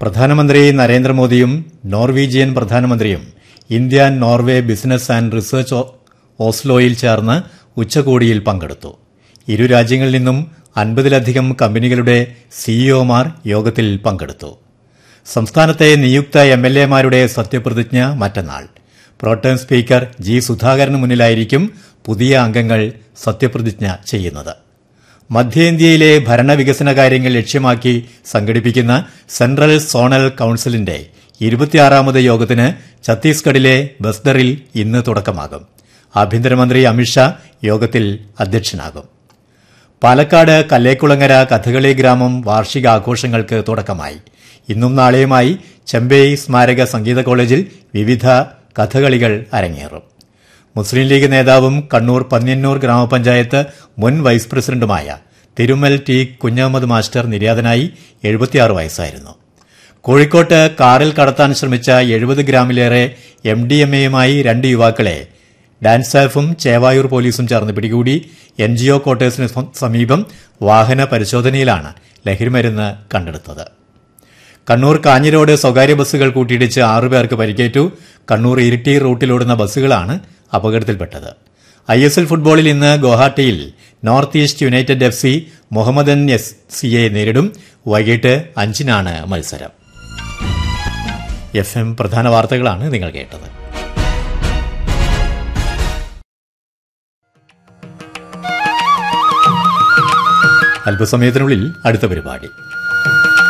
പ്രധാനമന്ത്രി നരേന്ദ്രമോദിയും നോർവീജിയൻ പ്രധാനമന്ത്രിയും India Norway business and research ഓ- ഓസ്ലോയിൽ ചേർന്ന് ഉച്ചകോടിയിൽ പങ്കെടുത്തു ഇരു രാജ്യങ്ങളിൽ നിന്നും അൻപതിലധികം കമ്പനികളുടെ സിഇഒമാർ യോഗത്തിൽ പങ്കെടുത്തു സംസ്ഥാനത്തെ നിയുക്ത എം എൽ എമാരുടെ സത്യപ്രതിജ്ഞ മറ്റന്നാൾ പ്രോട്ടേം സ്പീക്കർ ജി സുധാകരന് മുന്നിലായിരിക്കും പുതിയ അംഗങ്ങൾ സത്യപ്രതിജ്ഞ ചെയ്യുന്നത് മധ്യേന്ത്യയിലെ ഭരണവികസന കാര്യങ്ങൾ ലക്ഷ്യമാക്കി സംഘടിപ്പിക്കുന്ന സെൻട്രൽ സോണൽ കൌൺസിലിന്റെ ഇരുപത്തിയാറാമത് യോഗത്തിന് ഛത്തീസ്ഗഡിലെ ബസ്ദറിൽ ഇന്ന് തുടക്കമാകും ആഭ്യന്തരമന്ത്രി അമിത്ഷാ യോഗത്തിൽ അധ്യക്ഷനാകും പാലക്കാട് കല്ലേക്കുളങ്ങര കഥകളി ഗ്രാമം വാർഷികാഘോഷങ്ങൾക്ക് തുടക്കമായി ഇന്നും നാളെയുമായി ചെമ്പൈ സ്മാരക സംഗീത കോളേജിൽ വിവിധ കഥകളികൾ അരങ്ങേറും മുസ്ലിം ലീഗ് നേതാവും കണ്ണൂർ പന്ന്യന്നൂർ ഗ്രാമപഞ്ചായത്ത് മുൻ വൈസ് പ്രസിഡന്റുമായ തിരുമൽ ടി കുഞ്ഞഹമ്മദ് മാസ്റ്റർ നിര്യാതനായി എഴുപത്തിയാറ് വയസ്സായിരുന്നു കോഴിക്കോട്ട് കാറിൽ കടത്താൻ ശ്രമിച്ച എഴുപത് ഗ്രാമിലേറെ എം ഡി എം എയുമായി രണ്ട് യുവാക്കളെ ഡാൻസാഫും ചേവായൂർ പോലീസും ചേർന്ന് പിടികൂടി എൻ ജി ഒ ക്വാർട്ടേഴ്സിന് സ- സമീപം വാഹന പരിശോധനയിലാണ് ലഹരിമരുന്ന് കണ്ടെടുത്തത് കണ്ണൂർ കാഞ്ഞിരോട് സ്വകാര്യ ബസ്സുകൾ കൂട്ടിയിടിച്ച് ആറുപേർക്ക് പരിക്കേറ്റു കണ്ണൂർ ഇരിട്ടി റൂട്ടിലോടുന്ന ബസ്സുകളാണ് അപകടത്തിൽപ്പെട്ടത് ഐ എസ് എൽ ഫുട്ബോളിൽ ഇന്ന് ഗുവാഹട്ടിയിൽ North East United F C Mohammedan S സിയെ നേരിടും വൈകിട്ട് അഞ്ചിനാണ് മത്സരം എഫ് എം പ്രധാന വാർത്തകളാണ് നിങ്ങൾ കേട്ടത് അല്പസമയത്തിനുള്ളിൽ അടുത്ത പരിപാടി